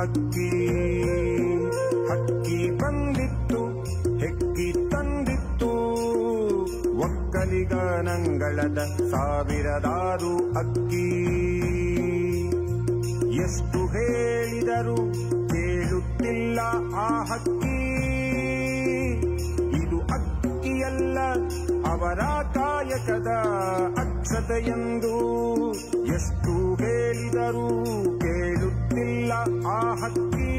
ಅಕ್ಕಿ ಹಕ್ಕಿ ಬಂದಿತ್ತು ಹೆಕ್ಕಿ ತಂದಿತ್ತು ಒಕ್ಕಲಿಗ ನಂಗಳದ ಸಾವಿರದಾರು ಅಕ್ಕಿ ಎಷ್ಟು ಹೇಳಿದರು ಕೇಳುತ್ತಿಲ್ಲ ಆ ಹಕ್ಕಿ ಇದು ಅಕ್ಕಿಯಲ್ಲ ಅವರ ಕಾಯಕದ ಅಕ್ಷತೆಯೆಂದು ಎಷ್ಟು ಹೇಳಿದರೂ ಕೇಳುತ್ತಿಲ್ಲ ಆ ಹಕ್ಕಿ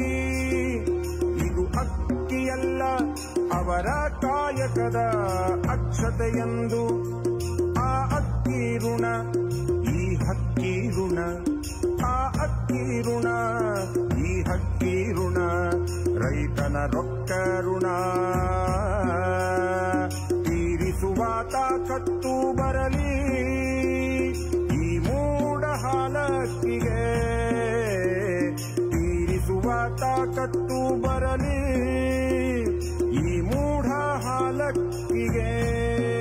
ಇದು ಅಕ್ಕಿಯಲ್ಲ ಅವರ ಕಾಯಕದ ಅಕ್ಷತೆಯೆಂದು ಆ ಅಕ್ಕಿ ಋಣ ಈ ಹಕ್ಕಿ ಋಣ ಆ ಅಕ್ಕಿ ಋಣ ಈ ಹಕ್ಕಿ ಋಣ ರೈತನ ರೊಕ್ಕ ಋಣ ತೀರಿಸುವ ತಾಕತ್ತು ಬರಲಿ ಈ ಮೂಡ ಹಾಲಕ್ಕಿಗೆ ತೀರಿಸುವ ತಾಕತ್ತು ಬರಲಿ ಈ ಮೂಢ ಹಾಲಕ್ಕಿಗೆ